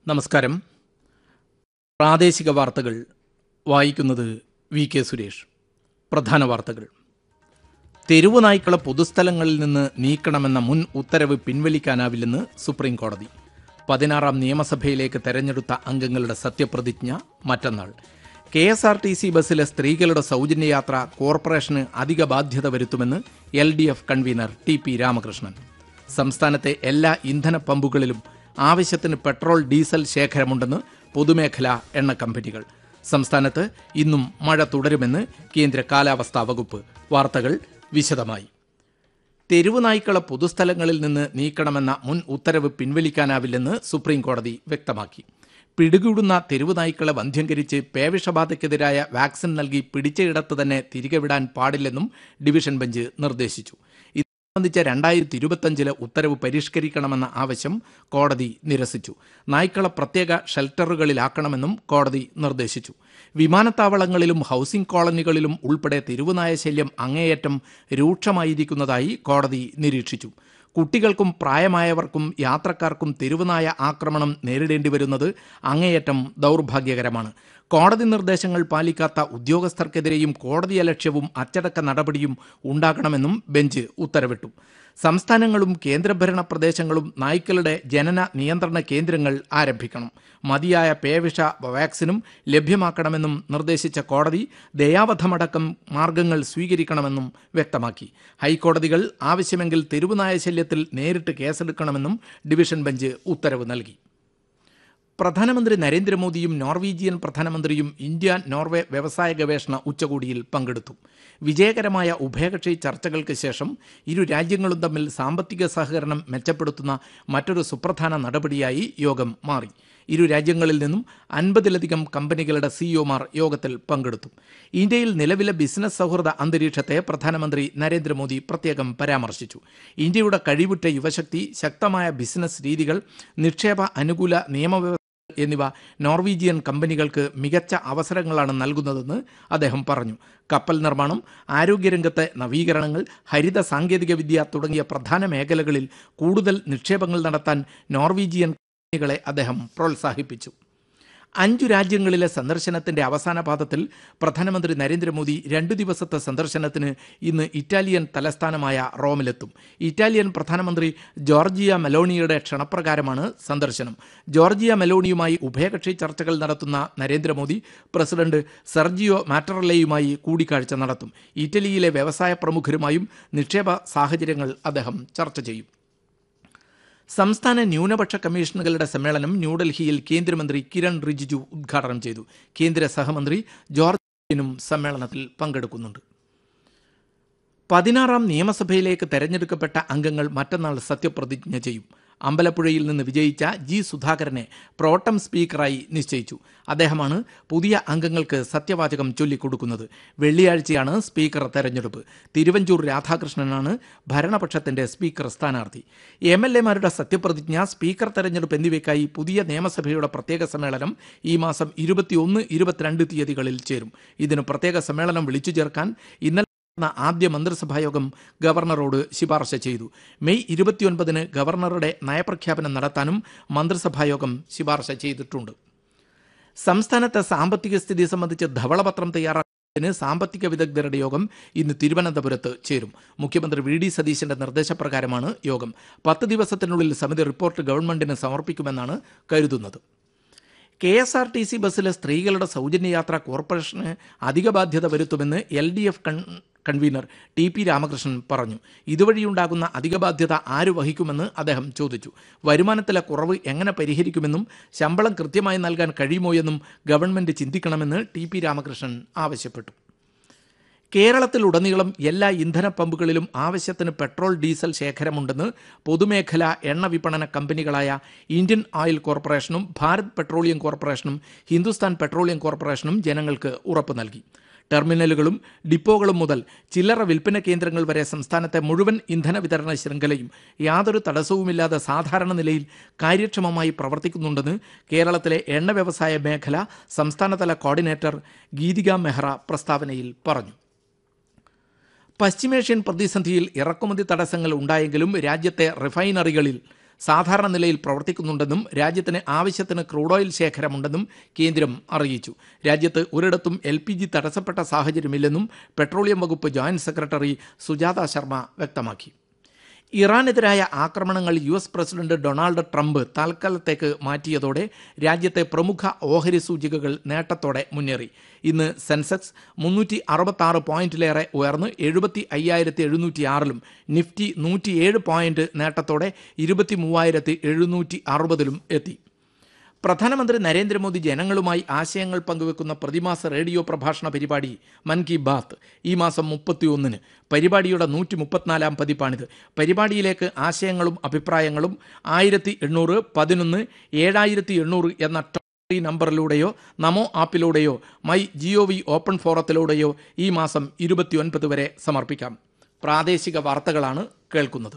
നമസ്കാരം പ്രാദേശിക വാർത്തകൾ വായിക്കുന്നത് വി കെ സുരേഷ് പ്രധാന വാർത്തകൾ തെരുവു നായ്ക്കളെ പൊതുസ്ഥലങ്ങളിൽ നിന്ന് നീക്കണമെന്ന മുൻ ഉത്തരവ് പിൻവലിക്കാനാവില്ലെന്ന് സുപ്രീം കോടതി പതിനാറാം നിയമസഭയിലേക്ക് തെരഞ്ഞെടുത്ത അംഗങ്ങളുടെ സത്യപ്രതിജ്ഞ മറ്റന്നാൾ K S R T C ബസ്സിലെ സ്ത്രീകളുടെ സൗജന്യ യാത്ര കോർപ്പറേഷന് അധിക ബാധ്യത വരുത്തുമെന്ന് L D F convener T P Ramakrishnan സംസ്ഥാനത്തെ എല്ലാ ഇന്ധന പമ്പുകളിലും ആവശ്യത്തിന് പെട്രോൾ ഡീസൽ ശേഖരമുണ്ടെന്ന് പൊതുമേഖലാ എണ്ണ കമ്പനികൾ സംസ്ഥാനത്ത് ഇന്നും മഴ തുടരുമെന്ന് കേന്ദ്ര കാലാവസ്ഥാ വകുപ്പ് വാർത്തകൾ വിശദമായി തെരുവു നായ്ക്കളെ പൊതുസ്ഥലങ്ങളിൽ നിന്ന് നീക്കണമെന്ന മുൻ ഉത്തരവ് പിൻവലിക്കാനാവില്ലെന്ന് സുപ്രീം കോടതി വ്യക്തമാക്കി പിടികൂടുന്ന തെരുവു നായ്ക്കളെ വന്ധ്യംകരിച്ച് പേവിഷബാധയ്ക്കെതിരായ വാക്സിൻ നൽകി പിടിച്ചയിടത്ത് തന്നെ തിരികെ വിടാൻ പാടില്ലെന്നും ഡിവിഷൻ ബെഞ്ച് നിർദ്ദേശിച്ചു ഇത് സംബന്ധിച്ച രണ്ടായിരത്തി ഇരുപത്തഞ്ചിലെ ഉത്തരവ് പരിഷ്കരിക്കണമെന്ന ആവശ്യം കോടതി നിരസിച്ചു നായ്ക്കളെ പ്രത്യേക ഷെൽട്ടറുകളിലാക്കണമെന്നും കോടതി നിർദ്ദേശിച്ചു വിമാനത്താവളങ്ങളിലും ഹൗസിംഗ് കോളനികളിലും ഉൾപ്പെടെ തെരുവുനായ ശല്യം അങ്ങേയറ്റം രൂക്ഷമായിരിക്കുന്നതായി കോടതി നിരീക്ഷിച്ചു കുട്ടികൾക്കും പ്രായമായവർക്കും യാത്രക്കാർക്കും തെരുവുനായ ആക്രമണം നേരിടേണ്ടി വരുന്നത് അങ്ങേയറ്റം ദൗർഭാഗ്യകരമാണ് കോടതി നിർദ്ദേശങ്ങൾ പാലിക്കാത്ത ഉദ്യോഗസ്ഥർക്കെതിരെയും കോടതിയലക്ഷ്യവും അച്ചടക്ക നടപടിയും ഉണ്ടാകണമെന്നും ബെഞ്ച് ഉത്തരവിട്ടു സംസ്ഥാനങ്ങളും കേന്ദ്രഭരണ പ്രദേശങ്ങളും നായ്ക്കളുടെ ജനന നിയന്ത്രണ കേന്ദ്രങ്ങൾ ആരംഭിക്കണം മതിയായ പേവിഷ വാക്സിനും ലഭ്യമാക്കണമെന്നും നിർദ്ദേശിച്ച കോടതി ദയാവധമടക്കം മാർഗങ്ങൾ സ്വീകരിക്കണമെന്നും വ്യക്തമാക്കി ഹൈക്കോടതികൾ ആവശ്യമെങ്കിൽ തെരുവുനായ ശല്യത്തിൽ നേരിട്ട് കേസെടുക്കണമെന്നും ഡിവിഷൻ ബെഞ്ച് ഉത്തരവ് നൽകി പ്രധാനമന്ത്രി നരേന്ദ്രമോദിയും നോർവീജിയൻ പ്രധാനമന്ത്രിയും ഇന്ത്യ നോർവേ വ്യവസായ ഗവേഷണ ഉച്ചകോടിയിൽ പങ്കെടുത്തു വിജയകരമായ ഉഭയകക്ഷി ചർച്ചകൾക്ക് ശേഷം ഇരു രാജ്യങ്ങളും തമ്മിൽ സാമ്പത്തിക സഹകരണം മെച്ചപ്പെടുത്തുന്ന മറ്റൊരു സുപ്രധാന നടപടിയായി യോഗം മാറി ഇരു രാജ്യങ്ങളിൽ നിന്നും അൻപതിലധികം കമ്പനികളുടെ സിഇഒമാർ യോഗത്തിൽ പങ്കെടുത്തു ഇന്ത്യയിൽ നിലവിലെ ബിസിനസ് സൗഹൃദ അന്തരീക്ഷത്തെ പ്രധാനമന്ത്രി നരേന്ദ്രമോദി പ്രത്യേകം പരാമർശിച്ചു ഇന്ത്യയുടെ കഴിവുറ്റ യുവശക്തി ശക്തമായ ബിസിനസ് രീതികൾ നിക്ഷേപ അനുകൂല നിയമവ്യവസ്ഥ എന്നിവ നോർവീജിയൻ കമ്പനികൾക്ക് മികച്ച അവസരങ്ങളാണ് നൽകുന്നതെന്ന് അദ്ദേഹം പറഞ്ഞു കപ്പൽ നിർമ്മാണം ആരോഗ്യരംഗത്തെ നവീകരണങ്ങൾ ഹരിത സാങ്കേതികവിദ്യ തുടങ്ങിയ പ്രധാന മേഖലകളിൽ കൂടുതൽ നിക്ഷേപങ്ങൾ നടത്താൻ നോർവീജിയൻ കമ്പനികളെ അദ്ദേഹം പ്രോത്സാഹിപ്പിച്ചു അഞ്ചു രാജ്യങ്ങളിലെ സന്ദർശനത്തിന്റെ അവസാന പാദത്തിൽ പ്രധാനമന്ത്രി നരേന്ദ്രമോദി രണ്ടു ദിവസത്തെ സന്ദർശനത്തിന് ഇന്ന് ഇറ്റാലിയൻ തലസ്ഥാനമായ റോമിലെത്തും ഇറ്റാലിയൻ പ്രധാനമന്ത്രി ജോർജിയ മെലോണിയുടെ ക്ഷണപ്രകാരമാണ് സന്ദർശനം ജോർജിയ മെലോണിയുമായി ഉഭയകക്ഷി ചർച്ചകൾ നടത്തുന്ന നരേന്ദ്രമോദി പ്രസിഡന്റ് സെർജിയോ മാറ്ററല്ലയുമായി കൂടിക്കാഴ്ച നടത്തും ഇറ്റലിയിലെ വ്യവസായ പ്രമുഖരുമായും നിക്ഷേപ സാഹചര്യങ്ങൾ അദ്ദേഹം ചർച്ച ചെയ്യും സംസ്ഥാന ന്യൂനപക്ഷ കമ്മീഷനുകളുടെ സമ്മേളനം ന്യൂഡൽഹിയിൽ കേന്ദ്രമന്ത്രി കിരൺ റിജിജു ഉദ്ഘാടനം ചെയ്തു കേന്ദ്ര സഹമന്ത്രി ജോർജ് സമ്മേളനത്തിൽ പങ്കെടുക്കുന്നുണ്ട് പതിനാറാം നിയമസഭയിലേക്ക് തെരഞ്ഞെടുക്കപ്പെട്ട അംഗങ്ങൾ മറ്റന്നാൾ സത്യപ്രതിജ്ഞ ചെയ്യും അമ്പലപ്പുഴയിൽ നിന്ന് വിജയിച്ച ജി സുധാകരനെ പ്രോട്ടം സ്പീക്കറായി നിശ്ചയിച്ചു അദ്ദേഹമാണ് പുതിയ അംഗങ്ങൾക്ക് സത്യവാചകം ചൊല്ലിക്കൊടുക്കുന്നത് വെള്ളിയാഴ്ചയാണ് സ്പീക്കർ തെരഞ്ഞെടുപ്പ് തിരുവഞ്ചൂർ രാധാകൃഷ്ണനാണ് ഭരണപക്ഷത്തിന്റെ സ്പീക്കർ സ്ഥാനാർത്ഥി എം എൽ എമാരുടെ സത്യപ്രതിജ്ഞ സ്പീക്കർ തെരഞ്ഞെടുപ്പ് എന്നിവയ്ക്കായി പുതിയ നിയമസഭയുടെ പ്രത്യേക സമ്മേളനം ഈ മാസം ഇരുപത്തിയൊന്ന് ഇരുപത്തിരണ്ട് തീയതികളിൽ ചേരും ഇതിന് പ്രത്യേക സമ്മേളനം വിളിച്ചു ചേർക്കാൻ ഇന്നലെ നടന്ന ആദ്യ മന്ത്രിസഭായോഗം ഗവർണറോട് ശുപാർശ ചെയ്തു മെയ് ഇരുപത്തിയൊൻപതിന് ഗവർണറുടെ നയപ്രഖ്യാപനം നടത്താനും മന്ത്രിസഭായോഗം ശുപാർശ ചെയ്തിട്ടുണ്ട് സംസ്ഥാനത്തെ സാമ്പത്തിക സ്ഥിതി സംബന്ധിച്ച് ധവളപത്രം തയ്യാറാക്കുന്നതിന് സാമ്പത്തിക വിദഗ്ധരുടെ യോഗം ഇന്ന് തിരുവനന്തപുരത്ത് ചേരും മുഖ്യമന്ത്രി വി ഡി സതീശന്റെ നിർദ്ദേശപ്രകാരമാണ് യോഗം പത്ത് ദിവസത്തിനുള്ളിൽ സമിതി റിപ്പോർട്ട് ഗവൺമെന്റിന് സമർപ്പിക്കുമെന്നാണ് കരുതുന്നത് K S R T C ബസ്സിലെ സ്ത്രീകളുടെ സൗജന്യ യാത്ര കോർപ്പറേഷന് അധിക ബാധ്യത വരുത്തുമെന്ന് L D F con convener T P Ramakrishnan പറഞ്ഞു ഇതുവഴിയുണ്ടാകുന്ന അധിക ബാധ്യത ആര് വഹിക്കുമെന്ന് അദ്ദേഹം ചോദിച്ചു വരുമാനത്തിലെ കുറവ് എങ്ങനെ പരിഹരിക്കുമെന്നും ശമ്പളം കൃത്യമായി നൽകാൻ കഴിയുമോ എന്നും ഗവൺമെന്റ് ചിന്തിക്കണമെന്ന് ടി പി രാമകൃഷ്ണൻ ആവശ്യപ്പെട്ടു കേരളത്തിലുടനീളം എല്ലാ ഇന്ധന പമ്പുകളിലും ആവശ്യത്തിന് പെട്രോൾ ഡീസൽ ശേഖരമുണ്ടെന്ന് പൊതുമേഖലാ എണ്ണ വിപണന കമ്പനികളായ ഇന്ത്യൻ ഓയിൽ കോർപ്പറേഷനും ഭാരത് പെട്രോളിയം കോർപ്പറേഷനും ഹിന്ദുസ്ഥാൻ പെട്രോളിയം കോർപ്പറേഷനും ജനങ്ങൾക്ക് ഉറപ്പ് നൽകി ടെർമിനലുകളും ഡിപ്പോകളും മുതൽ ചില്ലറ വിൽപ്പന കേന്ദ്രങ്ങൾ വരെ സംസ്ഥാനത്തെ മുഴുവൻ ഇന്ധന വിതരണ ശൃംഖലയും യാതൊരു തടസ്സവുമില്ലാതെ സാധാരണ നിലയിൽ കാര്യക്ഷമമായി പ്രവർത്തിക്കുന്നുണ്ടെന്ന് കേരളത്തിലെ എണ്ണ വ്യവസായ മേഖല സംസ്ഥാനതല കോർഡിനേറ്റർ ഗീതിക മെഹ്റ പ്രസ്താവനയിൽ പറഞ്ഞു പശ്ചിമേഷ്യൻ പ്രതിസന്ധിയിൽ ഇറക്കുമതി തടസ്സങ്ങൾ ഉണ്ടായെങ്കിലും രാജ്യത്തെ റിഫൈനറികളിൽ സാധാരണ നിലയിൽ പ്രവർത്തിക്കുന്നുണ്ടെന്നും രാജ്യത്തിന് ആവശ്യത്തിന് ക്രൂഡ് ഓയിൽ ശേഖരമുണ്ടെന്നും കേന്ദ്രം അറിയിച്ചു രാജ്യത്ത് ഒരിടത്തും എൽ പി ജി തടസ്സപ്പെട്ട സാഹചര്യമില്ലെന്നും പെട്രോളിയം വകുപ്പ് ജോയിന്റ് സെക്രട്ടറി സുജാത ശർമ്മ വ്യക്തമാക്കി ഇറാനെതിരായ ആക്രമണങ്ങൾ U S president Donald Trump തൽക്കാലത്തേക്ക് മാറ്റിയതോടെ രാജ്യത്തെ പ്രമുഖ ഓഹരി സൂചികകൾ നേട്ടത്തോടെ മുന്നേറി ഇന്ന് സെൻസെക്സ് മുന്നൂറ്റി അറുപത്തി പോയിന്റിലേറെ ഉയർന്ന് എഴുപത്തി അയ്യായിരത്തി എഴുന്നൂറ്റി ആറിലും നിഫ്റ്റി നൂറ്റിയേഴ് പോയിന്റ് നേട്ടത്തോടെ ഇരുപത്തി മൂവായിരത്തി എഴുന്നൂറ്റി അറുപതിലും എത്തി പ്രധാനമന്ത്രി നരേന്ദ്രമോദി ജനങ്ങളുമായി ആശയങ്ങൾ പങ്കുവെക്കുന്ന പ്രതിമാസ റേഡിയോ പ്രഭാഷണ പരിപാടി മൻ കി ബാത്ത് ഈ മാസം മുപ്പത്തിയൊന്നിന് പരിപാടിയുടെ നൂറ്റി മുപ്പത്തിനാലാം പതിപ്പാണിത് പരിപാടിയിലേക്ക് ആശയങ്ങളും അഭിപ്രായങ്ങളും ആയിരത്തി എണ്ണൂറ് പതിനൊന്ന് ഏഴായിരത്തി എണ്ണൂറ് എന്ന ടോൾ ഫ്രീ നമ്പറിലൂടെയോ നമോ ആപ്പിലൂടെയോ മൈ ജിഒ വി ഓപ്പൺ ഫോറത്തിലൂടെയോ ഈ മാസം ഇരുപത്തിയൊൻപത് വരെ സമർപ്പിക്കാം പ്രാദേശിക വാർത്തകളാണ് കേൾക്കുന്നത്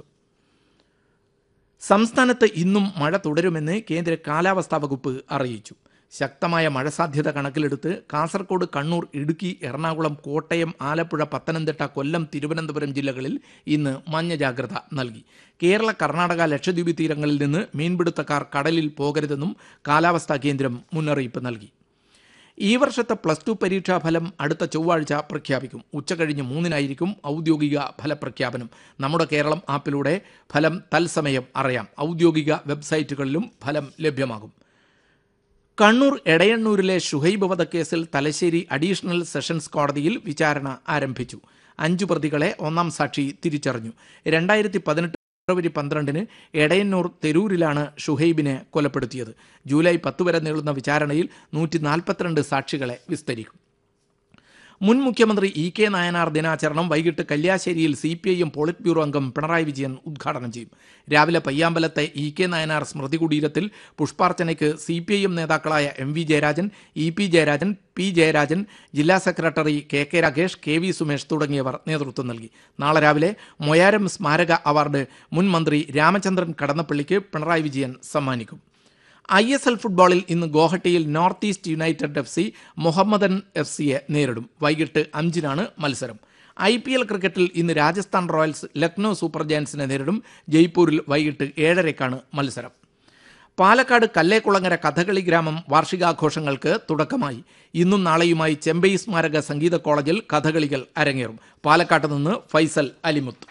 സംസ്ഥാനത്ത് ഇന്നും മഴ തുടരുമെന്ന് കേന്ദ്ര കാലാവസ്ഥാ വകുപ്പ് അറിയിച്ചു ശക്തമായ മഴ സാധ്യത കണക്കിലെടുത്ത് കാസർഗോഡ് കണ്ണൂർ ഇടുക്കി എറണാകുളം കോട്ടയം ആലപ്പുഴ പത്തനംതിട്ട കൊല്ലം തിരുവനന്തപുരം ജില്ലകളിൽ ഇന്ന് മഞ്ഞ ജാഗ്രത നൽകി കേരള കർണാടക ലക്ഷദ്വീപ് തീരങ്ങളിൽ നിന്ന് മീൻപിടുത്തക്കാർ കടലിൽ പോകരുതെന്നും കാലാവസ്ഥാ കേന്ദ്രം മുന്നറിയിപ്പ് നൽകി ഈ വർഷത്തെ പ്ലസ് ടു പരീക്ഷാ ഫലം അടുത്ത ചൊവ്വാഴ്ച പ്രഖ്യാപിക്കും ഉച്ചകഴിഞ്ഞ് മൂന്നിനായിരിക്കും ഔദ്യോഗിക ഫലപ്രഖ്യാപനം നമ്മുടെ കേരളം ആപ്പിലൂടെ ഫലം തത്സമയം അറിയാം ഔദ്യോഗിക വെബ്സൈറ്റുകളിലും ഫലം ലഭ്യമാകും കണ്ണൂർ എടയണ്ണൂരിലെ ഷുഹൈബ് വധക്കേസിൽ തലശ്ശേരി അഡീഷണൽ സെഷൻസ് കോടതിയിൽ വിചാരണ ആരംഭിച്ചു അഞ്ചു പ്രതികളെ ഒന്നാം സാക്ഷി തിരിച്ചറിഞ്ഞു രണ്ടായിരത്തി പതിനെട്ട് ഫെബ്രുവരി പന്ത്രണ്ടിന് എടയന്നൂർ തെരൂരിലാണ് ഷുഹൈബിനെ കൊലപ്പെടുത്തിയത് ജൂലൈ പത്ത് വരെ നീളുന്ന വിചാരണയിൽ നൂറ്റി നാൽപ്പത്തിരണ്ട് സാക്ഷികളെ വിസ്തരിക്കും മുൻ മുഖ്യമന്ത്രി ഇ കെ നായനാർ ദിനാചരണം വൈകിട്ട് കല്യാശ്ശേരിയിൽ C P I M polit bureau അംഗം പിണറായി വിജയൻ ഉദ്ഘാടനം ചെയ്യും രാവിലെ പയ്യാമ്പലത്തെ ഇ കെ നായനാർ സ്മൃതി കുടീരത്തിൽ പുഷ്പാർച്ചനയ്ക്ക് സി പി ഐ എം നേതാക്കളായ M V Jayarajan E P Jayarajan P Jayarajan ജില്ലാ secretary K K Ragesh K V Sumesh തുടങ്ങിയവർ നേതൃത്വം നൽകി നാളെ രാവിലെ മൊയാരം സ്മാരക അവാർഡ് മുൻ മന്ത്രി രാമചന്ദ്രൻ കടന്നപ്പള്ളിക്ക് പിണറായി വിജയൻ സമ്മാനിക്കും ഐ എസ് എൽ ഫുട്ബോളിൽ ഇന്ന് ഗോഹട്ടിയിൽ North East United F C Mohammedan F സിയെ നേരിടും വൈകിട്ട് അഞ്ചിനാണ് മത്സരം ഐ പി എൽ ക്രിക്കറ്റിൽ ഇന്ന് രാജസ്ഥാൻ റോയൽസ് ലക്നൗ സൂപ്പർ ജയൻസിനെ നേരിടും ജയ്പൂരിൽ വൈകിട്ട് ഏഴരയ്ക്കാണ് മത്സരം പാലക്കാട് കല്ലേക്കുളങ്ങര കഥകളി ഗ്രാമം വാർഷികാഘോഷങ്ങൾക്ക് തുടക്കമായി ഇന്നും നാളെയുമായി ചെമ്പൈ സ്മാരക സംഗീത കോളേജിൽ കഥകളികൾ അരങ്ങേറും പാലക്കാട്ട് നിന്ന് ഫൈസൽ അലിമുത്ത്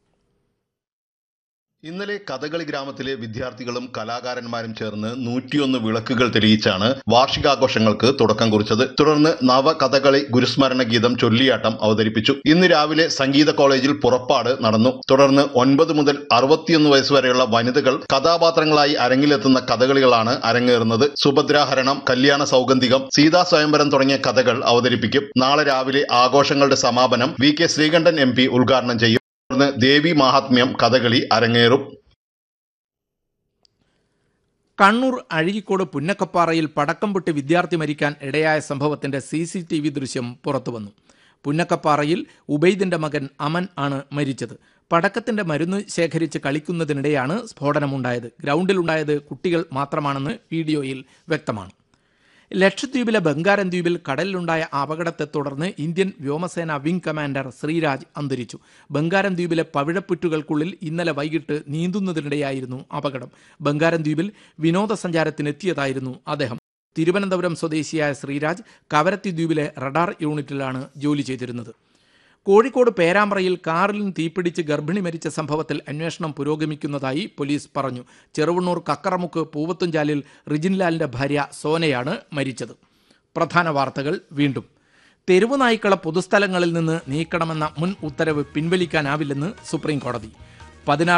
ഇന്നലെ കഥകളി ഗ്രാമത്തിലെ വിദ്യാർത്ഥികളും കലാകാരന്മാരും ചേർന്ന് നൂറ്റിയൊന്ന് വിളക്കുകൾ തെളിയിച്ചാണ് വാർഷികാഘോഷങ്ങൾക്ക് തുടക്കം കുറിച്ചത് തുടർന്ന് നവ കഥകളി ഗുരുസ്മരണ ഗീതം ചൊല്ലിയാട്ടം അവതരിപ്പിച്ചു ഇന്ന് രാവിലെ സംഗീത കോളേജിൽ പുറപ്പാട് നടന്നു തുടർന്ന് ഒൻപത് മുതൽ അറുപത്തിയൊന്ന് വയസ്സ് വരെയുള്ള വനിതകൾ കഥാപാത്രങ്ങളായി അരങ്ങിലെത്തുന്ന കഥകളികളാണ് അരങ്ങേറുന്നത് സുഭദ്രാഹരണം കല്യാണ സൗഗന്ധികം സീതാ സ്വയംവരം തുടങ്ങിയ കഥകൾ അവതരിപ്പിക്കും നാളെ രാവിലെ ആഘോഷങ്ങളുടെ സമാപനം V K Sreekandan M P ഉദ്ഘാടനം ചെയ്യും തുടർന്ന് ദേവി മാഹാത്മ്യം കഥകളി അരങ്ങേറും കണ്ണൂർ അഴീക്കോട് പുന്നക്കപ്പാറയിൽ പടക്കം പൊട്ടി വിദ്യാർത്ഥി മരിക്കാൻ ഇടയായ സംഭവത്തിന്റെ സി സി ടി വി ദൃശ്യം പുറത്തുവന്നു പുന്നക്കപ്പാറയിൽ ഉബൈദിന്റെ മകൻ അമൻ ആണ് മരിച്ചത് പടക്കത്തിന്റെ മരുന്ന് ശേഖരിച്ച് കളിക്കുന്നതിനിടെയാണ് സ്ഫോടനമുണ്ടായത് ഗ്രൗണ്ടിലുണ്ടായത് കുട്ടികൾ മാത്രമാണെന്ന് വീഡിയോയിൽ വ്യക്തമാണ് ലക്ഷദ്വീപിലെ ബംഗാരം ദ്വീപിൽ കടലിലുണ്ടായ അപകടത്തെ തുടർന്ന് ഇന്ത്യൻ വ്യോമസേന വിംഗ് കമാൻഡർ ശ്രീരാജ് അന്തരിച്ചു ബംഗാരം ദ്വീപിലെ പവിഴപ്പുറ്റുകൾക്കുള്ളിൽ ഇന്നലെ വൈകിട്ട് നീന്തുന്നതിനിടെയായിരുന്നു അപകടം ബംഗാരം ദ്വീപിൽ വിനോദസഞ്ചാരത്തിനെത്തിയതായിരുന്നു അദ്ദേഹം തിരുവനന്തപുരം സ്വദേശിയായ ശ്രീരാജ് കവരത്തി ദ്വീപിലെ റഡാർ യൂണിറ്റിലാണ് ജോലി ചെയ്തിരുന്നത് കോഴിക്കോട് പേരാമ്പ്രയിൽ കാറിൽ തീപിടിച്ച് ഗർഭിണി മരിച്ച സംഭവത്തിൽ അന്വേഷണം പുരോഗമിക്കുന്നതായി പോലീസ് പറഞ്ഞു ചെറുവണ്ണൂർ കക്കറമുക്ക് പൂവത്തുംചാലിൽ റിജിൻലാലിന്റെ ഭാര്യ സോനയാണ് മരിച്ചത് പ്രധാന വാർത്തകൾ വീണ്ടും തെരുവ് നായ്ക്കളെ പൊതുസ്ഥലങ്ങളിൽ നിന്ന് നീക്കണമെന്ന മുൻ ഉത്തരവ് പിൻവലിക്കാനാവില്ലെന്ന് സുപ്രീം കോടതി പതിനാറ്